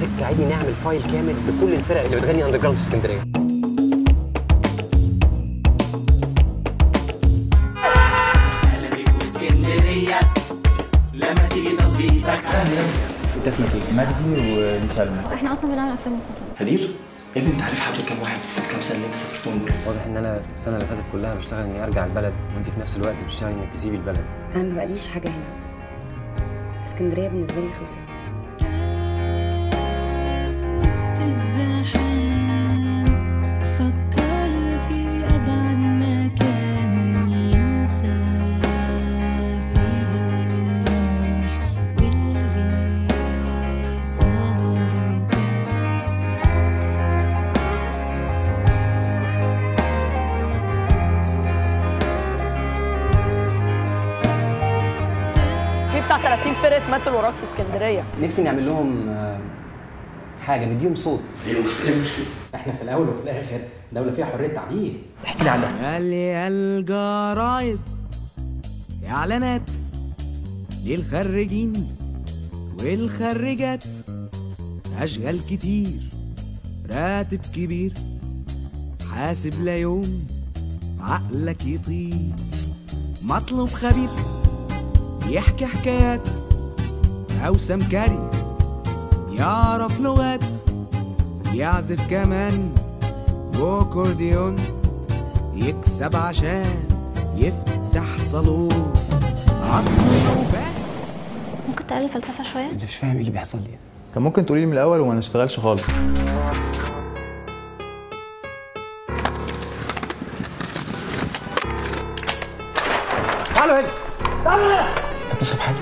عايزك تساعدني نعمل فايل كامل بكل الفرق اللي بتغني اندر جراوند في اسكندريه انت اسمك ايه؟ مجدي ودي سلمى احنا اصلا بنعمل افلام مستقله هدير يا ابني انت عارف حد كام واحد في كام سنه اللي انت سافرتهم دول واضح ان انا السنه اللي فاتت كلها بشتغل اني ارجع البلد وانت في نفس الوقت بتشتغل انك تسيبي البلد انا ما بقاليش حاجه هنا اسكندريه بالنسبه لي خلصت وسط الزحام فكر في أبعد مكان ينسى فيه اللي راح واللي صار وكان في بتاع 30 فرقه مثل وراك في اسكندريه نفسي نعمل لهم آه، حاجه نديهم صوت ايه المشكله؟ ايه المشكله؟ احنا في الاول وفي الاخر دوله فيها حريه تعبير احكي لي عنها قال لي الجرايد اعلانات للخريجين والخريجات اشغال كتير راتب كبير حاسب لا يوم عقلك يطير مطلوب خبير يحكي حكايات او سمكري يعرف لغات يعزف كمان واكورديون يكسب عشان يفتح صالون عصري وفات ممكن تقلل الفلسفه شويه انت مش فاهم ايه اللي بيحصل لي كان ممكن تقولي لي من الاول وما نشتغلش خالص تعالوا هنا تعالوا هنا انت بتشرب حاجه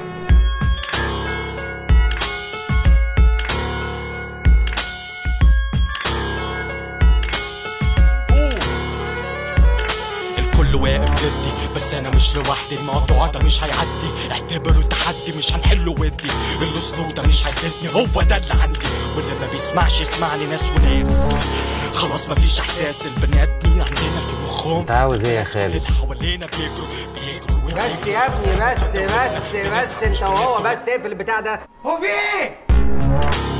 الكل واقف ضدي بس انا مش لوحدي الموضوع ده مش هيعدي اعتبره تحدي مش هنحله ودي الاسلوب ده مش هيفيدني هو ده اللي عندي واللي ما بيسمعش يسمعني ناس وناس خلاص مفيش احساس البني ادمين عندنا في مخهم انت عاوز ايه يا خالد اللي حوالينا بيجروا بيجروا بس يا ابني بس بس بس انت وهو بس اقفل البتاع ده هو في ايه؟